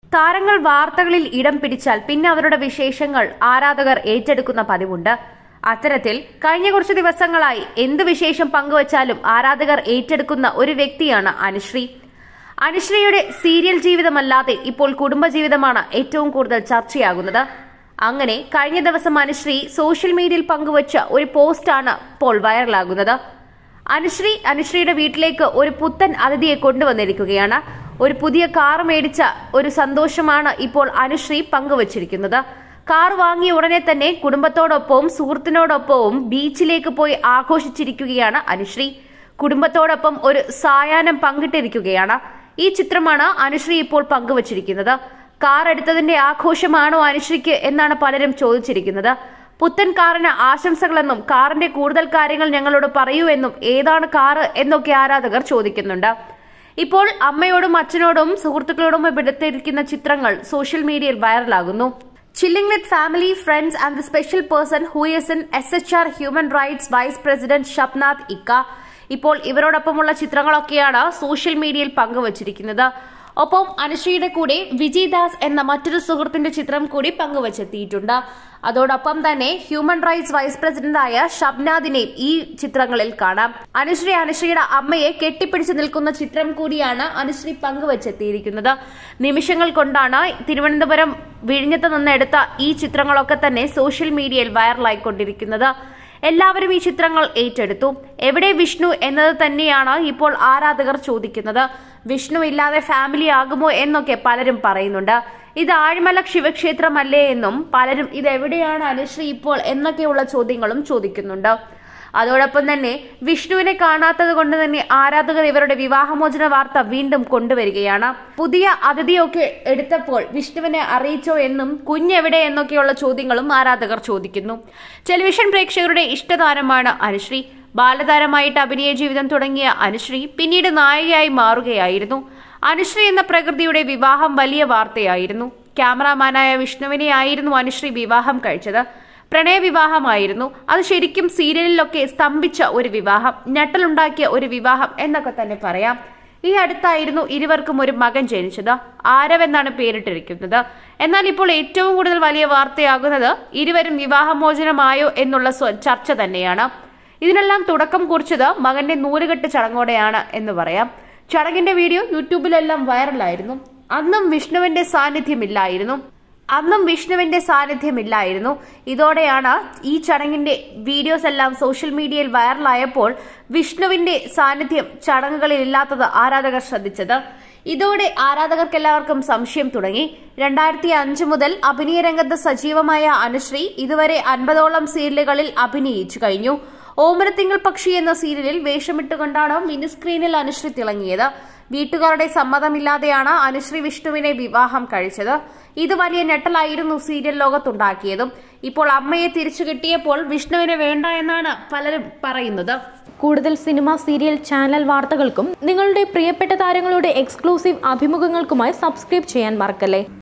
താരങ്ങൾ വാർത്തകളിൽ ഇടം പിടിച്ചാൽ പിന്നെ അവരുടെ വിശേഷങ്ങൾ ആരാധകർ ഏറ്റെടുക്കുന്ന പതിവുണ്ട് അത്തരത്തിൽ കഴിഞ്ഞ കുറച്ചു ദിവസങ്ങളായി എന്ത് വിശേഷം പങ്കുവച്ചാലും ആരാധകർ ഏറ്റെടുക്കുന്ന ഒരു വ്യക്തിയാണ് അനുശ്രീ അനുശ്രീയുടെ സീരിയൽ ജീവിതമല്ലാതെ ഇപ്പോൾ കുടുംബജീവിതമാണ് ഏറ്റവും കൂടുതൽ ചർച്ചയാകുന്നത് അങ്ങനെ കഴിഞ്ഞ ദിവസം അനുശ്രീ സോഷ്യൽ മീഡിയയിൽ പങ്കുവച്ച ഒരു പോസ്റ്റാണ് ഇപ്പോൾ വൈറലാകുന്നത് അനുശ്രീ അനുശ്രീയുടെ വീട്ടിലേക്ക് ഒരു പുത്തൻ അതിഥിയെ കൊണ്ടുവന്നിരിക്കുകയാണ് ഒരു പുതിയ കാർ മേടിച്ച ഒരു സന്തോഷമാണ് ഇപ്പോൾ അനുശ്രീ പങ്കുവച്ചിരിക്കുന്നത് കാർ വാങ്ങിയ ഉടനെ തന്നെ കുടുംബത്തോടൊപ്പവും സുഹൃത്തിനോടൊപ്പവും ബീച്ചിലേക്ക് പോയി ആഘോഷിച്ചിരിക്കുകയാണ് അനുശ്രീ കുടുംബത്തോടൊപ്പം ഒരു സായാഹ്നം പങ്കിട്ടിരിക്കുകയാണ് ഈ ചിത്രമാണ് അനുശ്രീ ഇപ്പോൾ പങ്കുവച്ചിരിക്കുന്നത് കാർ എടുത്തതിന്റെ ആഘോഷമാണോ അനുശ്രീക്ക് എന്നാണ് പലരും ചോദിച്ചിരിക്കുന്നത് പുത്തൻ കാറിന് ആശംസകളെന്നും കാറിന്റെ കൂടുതൽ കാര്യങ്ങൾ ഞങ്ങളോട് പറയൂ എന്നും ഏതാണ് കാറ് എന്നൊക്കെ ആരാധകർ ചോദിക്കുന്നുണ്ട് ഇപ്പോൾ അമ്മയോടും അച്ഛനോടും സുഹൃത്തുക്കളോടും എടുത്തിരിക്കുന്ന ചിത്രങ്ങൾ സോഷ്യൽ മീഡിയയിൽ വൈറലാകുന്നു chilling with family friends and the special person who is in S H R human rights vice president Shabnath ഇക്ക ഇപ്പോൾ ഇവരോടൊപ്പമുള്ള ചിത്രങ്ങളൊക്കെയാണ് സോഷ്യൽ മീഡിയയിൽ പങ്കുവച്ചിരിക്കുന്നത് ഒപ്പം അനുശ്രീയുടെ കൂടെ വിജയ് ദാസ് എന്ന മറ്റൊരു സുഹൃത്തിന്റെ ചിത്രം കൂടി പങ്കുവച്ചെത്തിയിട്ടുണ്ട് അതോടൊപ്പം തന്നെ ഹ്യൂമൻ റൈറ്റ്സ് വൈസ് പ്രസിഡന്റായ ഷബ്നാദിനെയും ഈ ചിത്രങ്ങളിൽ കാണാം അനുശ്രീ അനുശ്രീയുടെ അമ്മയെ കെട്ടിപ്പിടിച്ച് നിൽക്കുന്ന ചിത്രം കൂടിയാണ് അനുശ്രീ പങ്കുവച്ചെത്തിയിരിക്കുന്നത് നിമിഷങ്ങൾ കൊണ്ടാണ് തിരുവനന്തപുരം വിഴിഞ്ഞത്ത് നിന്ന് എടുത്ത ഈ ചിത്രങ്ങളൊക്കെ തന്നെ സോഷ്യൽ മീഡിയയിൽ വൈറലായിക്കൊണ്ടിരിക്കുന്നത് എല്ലാവരും ഈ ചിത്രങ്ങൾ ഏറ്റെടുത്തു എവിടെ വിഷ്ണു എന്നത് തന്നെയാണ് ഇപ്പോൾ ആരാധകർ ചോദിക്കുന്നത് വിഷ്ണു ഇല്ലാതെ ഫാമിലി ആകുമോ എന്നൊക്കെ പലരും പറയുന്നുണ്ട് ഇത് ആഴിമല ശിവക്ഷേത്രമല്ലേ എന്നും പലരും ഇത് എവിടെയാണ് അനുശ്രീ ഇപ്പോൾ എന്നൊക്കെയുള്ള ചോദ്യങ്ങളും ചോദിക്കുന്നുണ്ട് അതോടൊപ്പം തന്നെ വിഷ്ണുവിനെ കാണാത്തത് കൊണ്ട് തന്നെ ആരാധകർ ഇവരുടെ വിവാഹമോചന വാർത്ത വീണ്ടും കൊണ്ടുവരികയാണ് പുതിയ അതിഥിയൊക്കെ എടുത്തപ്പോൾ വിഷ്ണുവിനെ അറിയിച്ചോ എന്നും കുഞ്ഞെവിടെ എന്നൊക്കെയുള്ള ചോദ്യങ്ങളും ആരാധകർ ചോദിക്കുന്നു ടെലിവിഷൻ പ്രേക്ഷകരുടെ ഇഷ്ടതാരമാണ് അനുശ്രീ ബാലതാരമായിട്ട് അഭിനയ ജീവിതം തുടങ്ങിയ അനുശ്രീ പിന്നീട് നായികയായി മാറുകയായിരുന്നു അനുശ്രീ എന്ന പ്രകൃതിയുടെ വിവാഹം വലിയ വാർത്തയായിരുന്നു ക്യാമറാമാനായ വിഷ്ണുവിനെയായിരുന്നു അനുശ്രീ വിവാഹം കഴിച്ചത് പ്രണയവിവാഹമായിരുന്നു അത് ശരിക്കും സീരിയലിലൊക്കെ സ്തംഭിച്ച ഒരു വിവാഹം ഞെട്ടലുണ്ടാക്കിയ ഒരു വിവാഹം എന്നൊക്കെ തന്നെ പറയാം ഈ അടുത്തായിരുന്നു ഇരുവർക്കും ഒരു മകൻ ജനിച്ചത് ആരവെന്നാണ് പേരിട്ടിരിക്കുന്നത് എന്നാൽ ഇപ്പോൾ ഏറ്റവും കൂടുതൽ വലിയ വാർത്തയാകുന്നത് ഇരുവരും വിവാഹമോചനമായോ എന്നുള്ള സ്വ- ചർച്ച തന്നെയാണ് ഇതിനെല്ലാം തുടക്കം കുറിച്ചത് മകന്റെ നൂലുകെട്ട് ചടങ്ങോടെയാണ് എന്ന് പറയാം ചടങ്ങിന്റെ വീഡിയോ യൂട്യൂബിലെല്ലാം വൈറലായിരുന്നു അന്നും വിഷ്ണുവിന്റെ സാന്നിധ്യമില്ലായിരുന്നു അന്നും വിഷ്ണുവിന്റെ സാന്നിധ്യമില്ലായിരുന്നു ഇതോടെയാണ് ഈ ചടങ്ങിന്റെ വീഡിയോസ് എല്ലാം സോഷ്യൽ മീഡിയയിൽ വൈറലായപ്പോൾ വിഷ്ണുവിന്റെ സാന്നിധ്യം ചടങ്ങുകളിൽ ഇല്ലാത്തത് ആരാധകർ ശ്രദ്ധിച്ചത് ഇതോടെ ആരാധകർക്കെല്ലാവർക്കും സംശയം തുടങ്ങി രണ്ടായിരത്തി അഞ്ച് മുതൽ അഭിനയ രംഗത്ത് സജീവമായ അനുശ്രീ ഇതുവരെ അൻപതോളം സീരിയലുകളിൽ അഭിനയിച്ചു കഴിഞ്ഞു ഓമനത്തിങ്കൾ പക്ഷി എന്ന സീരിയലിൽ വേഷമിട്ടുകൊണ്ടാണ് മിനി സ്ക്രീനിൽ അനുശ്രീ തിളങ്ങിയത് വീട്ടുകാരുടെ സമ്മതമില്ലാതെയാണ് അനുശ്രീ വിഷ്ണുവിനെ വിവാഹം കഴിച്ചത് ഇത് വലിയ ഞെട്ടലായിരുന്നു സീരിയൽ ലോകത്തുണ്ടാക്കിയതും ഇപ്പോൾ അമ്മയെ തിരിച്ചു കിട്ടിയപ്പോൾ വിഷ്ണുവിനെ വേണ്ട എന്നാണ് പലരും പറയുന്നത് കൂടുതൽ സിനിമ സീരിയൽ ചാനൽ വാർത്തകൾക്കും നിങ്ങളുടെ പ്രിയപ്പെട്ട താരങ്ങളുടെ എക്സ്ക്ലൂസീവ് അഭിമുഖങ്ങൾക്കുമായി സബ്സ്ക്രൈബ് ചെയ്യാൻ മറക്കല്ലേ